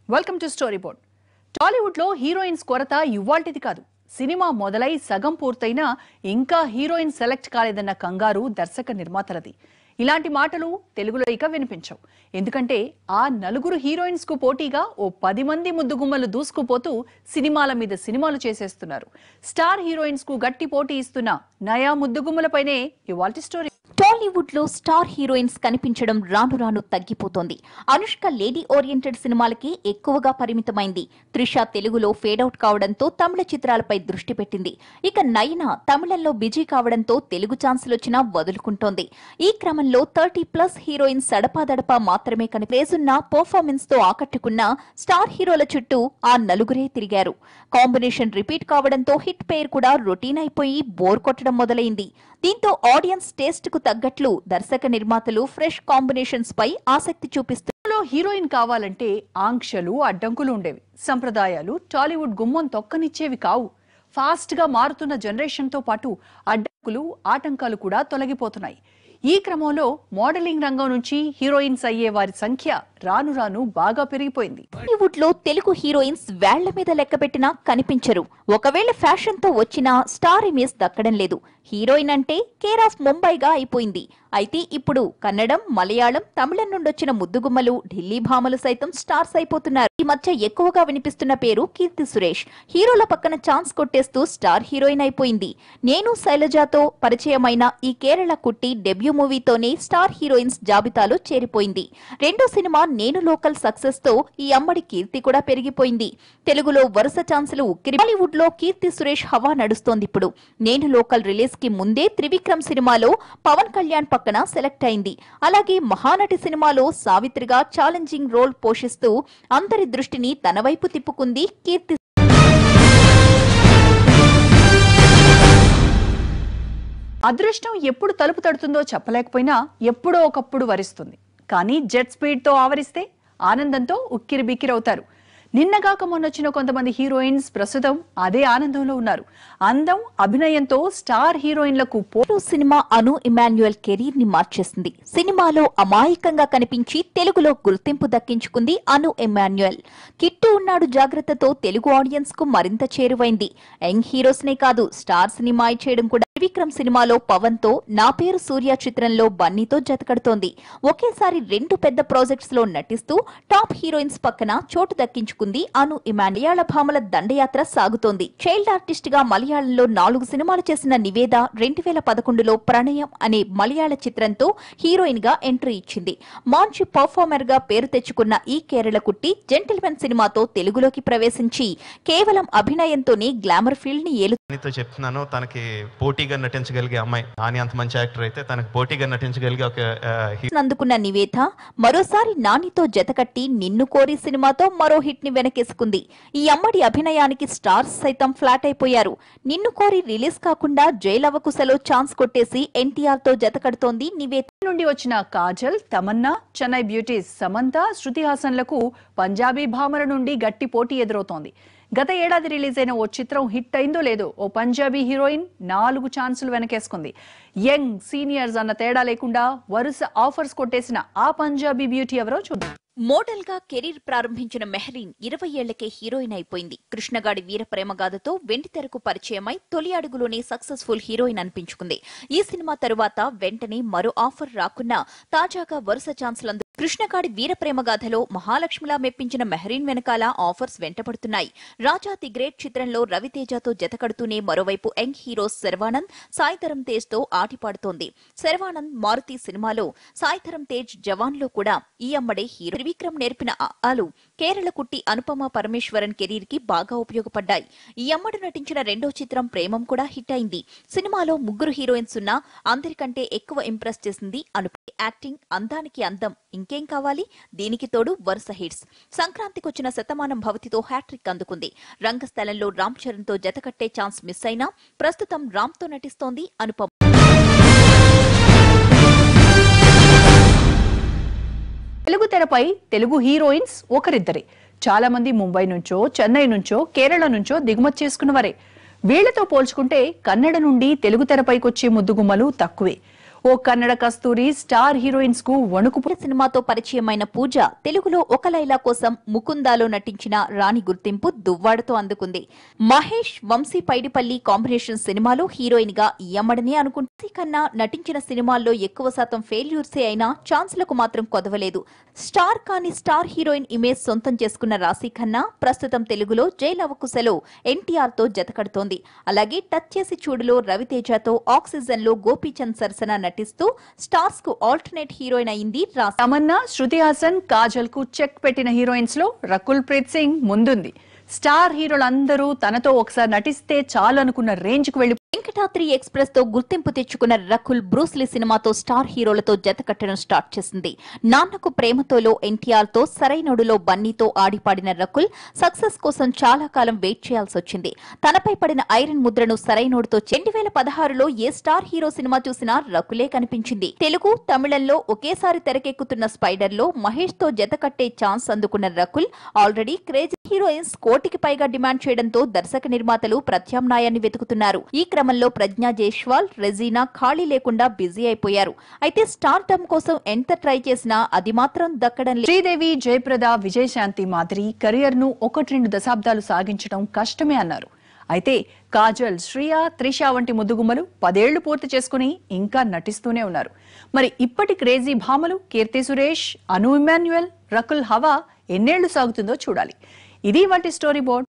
welcome to story board టాలీవుడ్లో heroines కొరత ఇవ్వాల్టిది కాదు సినిమా మొదలై సగం పూర్తయినా ఇంకా హీరోయిన్ సెలెక్ట్ కాలేదన్న కంగారు దర్శక నిర్మాతలది ఇలాంటి మాటలు తెలుగులో ఇక వినిపించవు ఎందుకంటే ఆ నలుగురు హీరోయిన్స్ కు పోటీగా ఓ పది మంది ముద్దుగుమ్మలు దూసుకుపోతూ సినిమాల మీద సినిమాలు చేసేస్తున్నారు స్టార్ హీరోయిన్స్ కు గట్టి పోటీ ఇస్తున్న నయా ముద్దుగుమ్మలపైనే ఇవాల్టి స్టోరీ టాలీవుడ్ లో స్టార్ హీరోయిన్స్ కనిపించడం రాను రాను తగ్గిపోతోంది అనుష్క లేడీ ఓరియంటెడ్ సినిమాలకి ఎక్కువగా పరిమితమైంది త్రిష తెలుగులో ఫేడ్ అవుట్ కావడంతో తమిళ చిత్రాలపై దృష్టి పెట్టింది ఇక నయన తమిళంలో బిజీ కావడంతో తెలుగు ఛాన్సులు వచ్చినా వదులుకుంటోంది ఈ క్రమంలో థర్టీ ప్లస్ హీరోయిన్స్ సడపాదడపా మాత్రమే కని క్రేజున్న పర్ఫార్మెన్స్ తో ఆకట్టుకున్న స్టార్ హీరోల చుట్టూ ఆ నలుగురే తిరిగారు కాంబినేషన్ రిపీట్ కావడంతో హిట్ పేర్ కూడా రొటీన్ అయిపోయి బోర్ కొట్టడం మొదలైంది దీంతో ఆడియన్స్ టేస్ట్ కు తగ్గట్లు దర్శక నిర్మాతలు ఫ్రెష్ కాంబినేషన్స్ పై ఆసక్తి చూపిస్తున్నారు లో హీరోయిన్ కావాలంటే ఆంక్షలు అడ్డంకులు ఉండేవి సంప్రదాయాలు టాలీవుడ్ గుమ్మం తొక్కనిచ్చేవి కావు ఫాస్ట్ గా మారుతున్న జనరేషన్ తో పాటు అడ్డంకులు ఆటంకాలు కూడా తొలగిపోతున్నాయి ఈ క్రమంలో మోడలింగ్ రంగం నుంచి హీరోయిన్స్ అయ్యే వారి సంఖ్య రాను రాను బాగా పెరిగిపోయింది బాలీవుడ్ లో తెలుగు హీరోయిన్స్ వేళ్ల మీద లెక్కపెట్టినా కనిపించరు ఒకవేళ ఫ్యాషన్ తో వచ్చినా స్టార్ ఇమేజ్ దక్కడం లేదు హీరోయిన్ అంటే కేర్ ఆఫ్ ముంబైగా అయిపోయింది అయితే ఇప్పుడు కన్నడం మలయాళం తమిళం నుండొచ్చిన ముద్దుగుమ్మలు ఢిల్లీ భామలు సైతం స్టార్స్ అయిపోతున్నారు ఈ మధ్య ఎక్కువగా వినిపిస్తున్న పేరు కీర్తి సురేష్ హీరోల పక్కన ఛాన్స్ కొట్టేస్తూ స్టార్ హీరోయిన్ అయిపోయింది నేను శైలజాతో పరిచయమైన ఈ కేరళ కుట్టి డెబ్యూ మూవీతోనే స్టార్ హీరోయిన్స్ జాబితాలో చేరిపోయింది రెండో సినిమా నేను లోకల్ సక్సెస్ తో ఈ అమ్మడి కీర్తి కూడా పెరిగిపోయింది తెలుగులో వరుస ఛాన్సులు ఉక్కిరి బాలీవుడ్ లో కీర్తి సురేష్ హవా నడుస్తోంది ఇప్పుడు నేను లోకల్ రిలీజ్ కి ముందే త్రివిక్రమ్ సినిమాలో పవన్ కళ్యాణ్ పక్కన సెలెక్ట్ అయింది అలాగే మహానటి సినిమాలో సావిత్రిగా ఛాలెంజింగ్ రోల్ పోషిస్తూ అందరి దృష్టిని తన వైపు తిప్పుకుంది కీర్తి అదృష్టం ఎప్పుడు తలుపు తడుతుందో చెప్పలేకపోయినా ఎప్పుడో ఒకప్పుడు వరిస్తుంది కానీ జెట్ స్పీడ్ తో ఆవరిస్తే ఆనందంతో ఉక్కిరి బిక్కిరవుతారు నిన్నగాక మొన్నొచ్చిన కొంతమంది హీరోయిన్స్ ప్రస్తుతం అదే ఆనందంలో ఉన్నారు అందం అభినయంతో స్టార్ హీరోయిన్లకు పో పోటు సినిమా అను ఇమాన్యుయల్ కెరీర్ ని మార్చేసింది సినిమాలో అమాయకంగా కనిపించి తెలుగులో గుర్తింపు దక్కించుకుంది అను ఇమాన్యుయల్ కిట్టు ఉన్నాడు జాగ్రత్తతో తెలుగు ఆడియన్స్ కు మరింత చేరువైంది యంగ్ హీరోస్ నే కాదు స్టార్స్ ని మాయ చేయడం కూడా త్రివిక్రమ్ సినిమాలో పవన్ తో నా పేరు సూర్య చిత్రంలో బన్నీతో జతకడుతోంది ఒకేసారి రెండు పెద్ద ప్రాజెక్ట్స్ లో నటిస్తూ టాప్ హీరోయిన్స్ పక్కన చోటు దక్కించుకుంది అను ఇమాన్యాల భామల దండయాత్ర సాగుతోంది చైల్డ్ ఆర్టిస్ట్ గా మలయాళంలో నాలుగు సినిమాలు చేసిన నివేద రెండు వేల పదకొండులో ప్రణయం అనే మలయాళ చిత్రంతో హీరోయిన్ గా ఎంట్రీ ఇచ్చింది మంచి పర్ఫార్మర్ గా పేరు తెచ్చుకున్న ఈ కేరళ కుట్టి జెంటిల్మెన్ సినిమాతో తెలుగులోకి ప్రవేశించి కేవలం అభినయంతోనే గ్లామర్ ఫీల్డ్ ని ఏలు నానితో చెప్తున్నాను తనకి పోటీగా నటించగలిగే అమ్మాయి నాని అంత మంచి యాక్టర్ అయితే తనకి పోటీగా నటించగలిగే ఒక ఆ, హీ- అందుకున్న నివేద మరోసారి నానితో జతకట్టి నిన్ను కోరి సినిమాతో మరో హిట్ ని వెనకేసుకుంది ఈ అమ్మడి అభినయానికి స్టార్స్ సైతం ఫ్లాట్ అయిపోయారు నిన్ను కోరి రిలీజ్ కాకుండా జైలవకుశలో ఛాన్స్ కొట్టేసి ఎన్టీఆర్ తో జతకడుతోంది నివేద నుండి వచ్చిన కాజల్ తమన్నా చెన్నై బ్యూటీస్ సమంత శృతి హాసన్లకు పంజాబీ భామల నుండి గట్టి పోటీ ఎదురవుతోంది గత ఏడాది రిలీజ్ అయిన ఓ చిత్రం హిట్ అయిందో లేదో ఓ పంజాబీ హీరోయిన్ నాలుగు ఛాన్సులు వెనకేసుకుంది యంగ్ సీనియర్స్ అన్న తేడా లేకుండా వరుస ఆఫర్స్ కొట్టేసిన ఆ పంజాబీ బ్యూటీ ఎవరో చూద్దాం మోడల్ గా కెరీర్ ప్రారంభించిన మెహరీన్ ఇరవై ఏళ్లకే హీరోయిన్ అయిపోయింది కృష్ణగాడి వీర ప్రేమగాథతో వెండితెరకు పరిచయమై తొలి అడుగులోనే సక్సెస్ఫుల్ హీరోయిన్ అనిపించుకుంది ఈ సినిమా తరువాత వెంటనే మరో ఆఫర్ రాకున్నా తాజాగా వరుస ఛాన్సులందు కృష్ణగాడి వీర ప్రేమగాథలో మహాలక్ష్మిలా మెప్పించిన మెహరీన్ వెనకాల ఆఫర్స్ వెంటపడుతున్నాయి రాజా ది గ్రేట్ చిత్రంలో రవితేజతో జతకడుతూనే మరోవైపు యంగ్ హీరోస్ శర్వానంద్ సాయిధరం తేజ్ తో ఆటిపాడుతోంది శర్వానంద్ మారుతి సినిమాలో సాయిధరం తేజ్ జవాన్ లో కూడా ఈ అమ్మడే హీరో త్రివిక్రమ్ నేర్పిన ఆలు కేరళ కుట్టి అనుపమ పరమేశ్వరన్ కెరీర్ కి బాగా ఉపయోగపడ్డాయి ఈ అమ్మడు నటించిన రెండో చిత్రం ప్రేమం కూడా హిట్ అయింది సినిమాలో ముగ్గురు హీరోయిన్స్ ఉన్నా అందరికంటే ఎక్కువ ఇంప్రెస్ చేసింది అనుప యాక్టింగ్ అందానికి అందం ఇంకేం కావాలి దీనికి తోడు వరుస హిట్స్ సంక్రాంతికొచ్చిన శతమానం భవతితో హ్యాట్రిక్ అందుకుంది రంగస్థలంలో రామ్ చరణ్ తో జతకట్టే ఛాన్స్ మిస్ అయినా ప్రస్తుతం రామ్ తో నటిస్తోంది అనుపమ తెలుగు తెరపై తెలుగు హీరోయిన్స్ ఒకరిద్దరే చాలా మంది ముంబై నుంచో చెన్నై నుంచో కేరళ నుంచో దిగుమతి చేసుకున్నవారే వీళ్లతో పోల్చుకుంటే కన్నడ నుండి తెలుగు తెరపైకొచ్చే ముద్దుగుమ్మలు తక్కువే ఓ కన్నడ కస్తూరి స్టార్ హీరోయిన్స్ కు వణుకు పూజ సినిమాతో పరిచయమైన పూజ తెలుగులో ఒక లైలా కోసం ముకుందాలో నటించిన రాణి గుర్తింపు దువ్వాడతో అందుకుంది మహేష్ వంశీ పైడిపల్లి కాంబినేషన్ సినిమాలో హీరోయిన్ గా ఇయ్యమ్మడని అనుకుంటే కన్నా నటించిన సినిమాల్లో ఎక్కువ శాతం ఫెయిల్యూర్సే అయినా ఛాన్స్లకు మాత్రం కొదవలేదు స్టార్ కాని స్టార్ హీరోయిన్ ఇమేజ్ సొంతం చేసుకున్న రాశి ఖన్నా ప్రస్తుతం తెలుగులో జైలవకుశలో ఎన్టీఆర్ తో జతకడుతోంది అలాగే టచ్ చేసి చూడులో రవితేజతో ఆక్సిజన్ లో గోపీచంద్ సరసన నటిస్తూ స్టార్స్ కు ఆల్టర్నేట్ హీరోయిన్ అయింది రాశి తమన్నా శృతి హాసన్ కాజల్ కు చెక్ పెట్టిన హీరోయిన్స్ లో రకుల్ ప్రీత్ సింగ్ ముందుంది స్టార్ హీరోలందరూ తనతో ఒకసారి నటిస్తే చాలు అనుకున్న రేంజ్ కు వెళ్లి వెంకటాద్రి ఎక్స్ప్రెస్ తో గుర్తింపు తెచ్చుకున్న రకుల్ బ్రూస్లీ సినిమాతో స్టార్ హీరోలతో జత కట్టడం స్టార్ట్ చేసింది నాన్నకు ప్రేమతోలో ఎన్టీఆర్ తో సరైనడులో బన్నీతో ఆడిపాడిన రకుల్ సక్సెస్ కోసం చాలా కాలం వెయిట్ చేయాల్సి వచ్చింది తనపై పడిన ఐరన్ ముద్రను సరైనోడుతో రెండు వేల పదహారులో ఏ స్టార్ హీరో సినిమా చూసినా రకులే కనిపించింది తెలుగు తమిళంలో ఒకేసారి తెరకెక్కుతున్న స్పైడర్ లో మహేష్ తో జత కట్టే ఛాన్స్ అందుకున్న రకుల్ ఆల్రెడీ క్రేజీ హీరోయిన్స్ కోటికి పైగా డిమాండ్ చేయడంతో దర్శక నిర్మాతలు ప్రత్యామ్నాయాన్ని వెతుకుతున్నారు ఈ క్రమంలో ప్రజ్ఞా జైష్వాల్ రెజీనా ఖాళీ లేకుండా బిజీ అయిపోయారు అయితే స్టార్ డమ్ కోసం ఎంత ట్రై చేసినా అది మాత్రం దక్కడం లేదు శ్రీదేవి జయప్రద విజయశాంతి మాదిరి కెరియర్ ను ఒకటి రెండు దశాబ్దాలు సాగించడం కష్టమే అన్నారు అయితే కాజల్ శ్రియ త్రిష వంటి ముద్దుగుమ్మలు పదేళ్లు పూర్తి చేసుకుని ఇంకా నటిస్తూనే ఉన్నారు మరి ఇప్పటి క్రేజీ భామలు కీర్తి సురేష్ అను ఇమాన్యుయల్ రకుల్ హవా ఎన్నేళ్లు సాగుతుందో చూడాలి ఇది వంటి స్టోరీ బోర్డ్